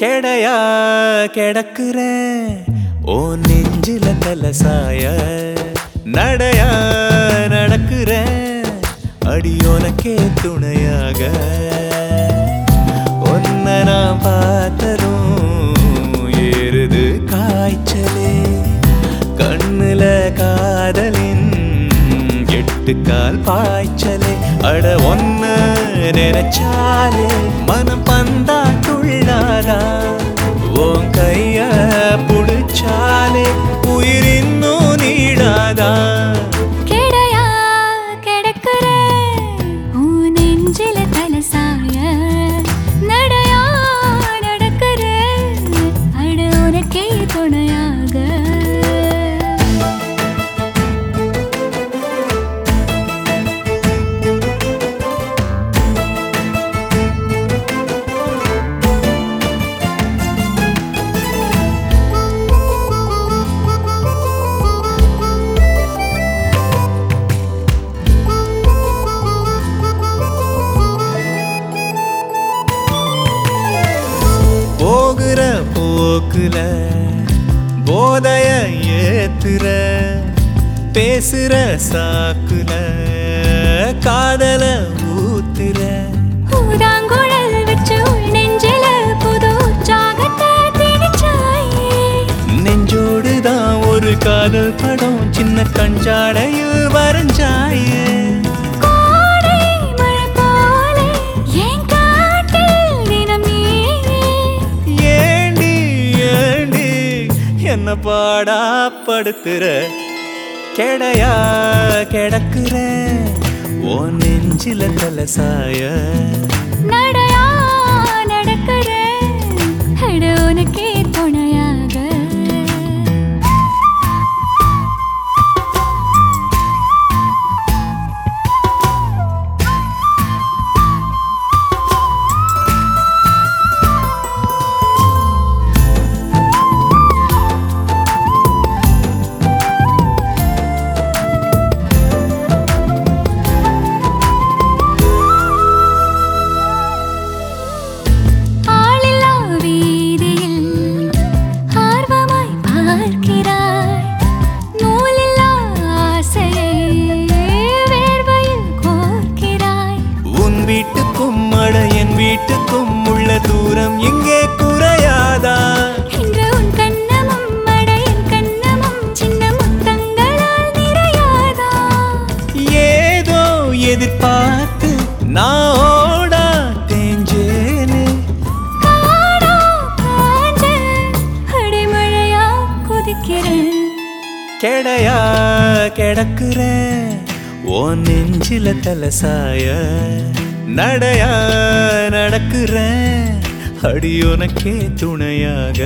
கெடையா கிடக்குற ஓ நெஞ்சில தலசாய நடையா நடக்குற அடியோனக்கே துணையாக ஒன்ன நான் பார்த்ததும் ஏறுது காய்ச்சலே கண்ணுல காதலின் எட்டு கால் பாய்ச்சலே அட ஒன்ன நினைச்சாலே மனம் பந்தா துள்ளாதா உன் கைய புடிச்சாலே உயிர் இன்னும் நீடாதா கெடையா கிடக்குற உன் நெஞ்சில தலசாய நடையா நடக்குற அட உனக்கே துணையாக போகிற போக்குல போதைய ஏத்துற பேசுற சாக்குல காதல ஊத்துற ஊதாங்குழல் வச்சு உள் நெஞ்சில புது உற்சாகத்தை திணிச்சாயே நெஞ்சோடுதான் ஒரு காதல் படம் சின்ன கஞ்சாடையில் வரைஞ்சாயே கோடை மழை போல என் காட்டில் தினம் நீயே ஏண்டி ஏண்டி என்ன பாடா படுத்துற கெடையா கிடக்குற ஓ நெஞ்சில தலசாய நடையா நடக்கிற அட உனக்கே துணையாக ஆளில்லா வீதியில் ஆர்வமாய் பார்க்கிறாய் நூலில்லா ஆசையை வேர்வையில் கோர்க்கிறாய் உன் வீட்டுக்கும் அட என் வீட்டுக்கும் உள்ள தூரம் எங்கே குறையாதா இன்று உன் கண்ணமும் மடையின் கண்ணமும் சின்ன முத்தங்களால் நிறையாதா ஏதோ எதிர்பார்த்து நான் ஓடா தேஞ்சேனே காடா காஞ்ச அடைமழையா குதிக்கிறேன் கெடையா கிடக்குற ஓ நெஞ்சில தலசாய நடையா நடக்குற அடி உனக்கே துணையாக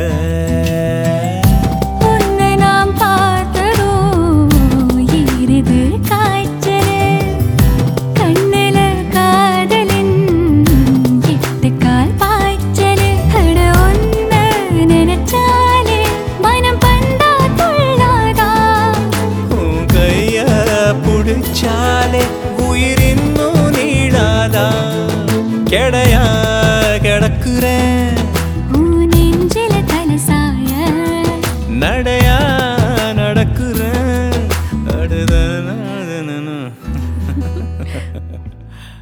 உன்னை நாம் பார்த்ததோ ஈரிது காய்ச்சலே கண்ணுல காதலின் எட்டு கால் பாய்ச்சலே அட ஒன்ன நினைச்சாலே மனம் பந்தா துள்ளாதா உன் கைய புடிச்சாலே உயிர் இன்னும் நீடாதா கெடையா கிடக்குறேன் உன் நெஞ்சில தலசாய நடையா நடக்குறேன் அடுத